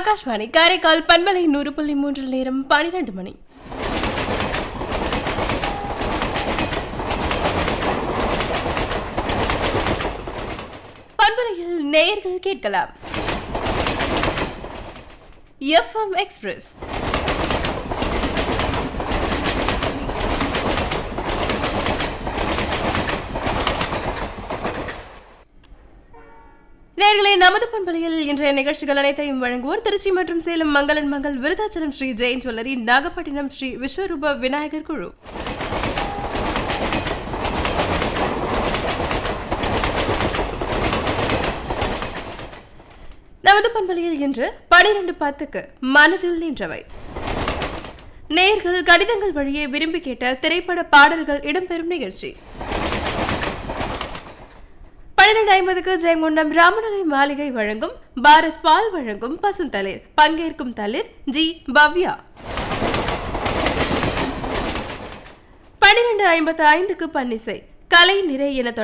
ஆகாஷ்வாணி காரைக்கால் பண்பலை நூறு புள்ளி மூன்றில் நேரம் பனிரெண்டு மணி பண்பலையில் நேயர்கள் கேட்கலாம் எஃப்எம் எக்ஸ்பிரஸ் நேர்களே நமது பண்பலையில் இன்றைய நிகழ்ச்சிகள் அனைத்தையும் வழங்குவோர் திருச்சி மற்றும் சேலம் மங்களன் மங்கள் விருதாச்சலம் ஸ்ரீ ஜெயின் ஜுவல்லரி நாகப்பட்டினம் ஸ்ரீ விஸ்வரூப விநாயகர் குழு நமது பண்பலையில் இன்று பனிரெண்டு பத்துக்கு மனதில் நின்றவை நேர்கள் கடிதங்கள் வழியே விரும்பி கேட்ட திரைப்பட பாடல்கள் இடம்பெறும் நிகழ்ச்சி பன்னிரண்டு ஐம்பதுக்கு ஜெயங்கொண்டம் ராமநகை மாளிகை வழங்கும் பாரத் பால் வழங்கும் பசுந்தளிர் பங்கேற்கும் தளிர் ஜி பவ்யா பன்னிரண்டு ஐம்பத்து ஐந்துக்கு பன்னிசை கலை நிறை என தொடங்கும்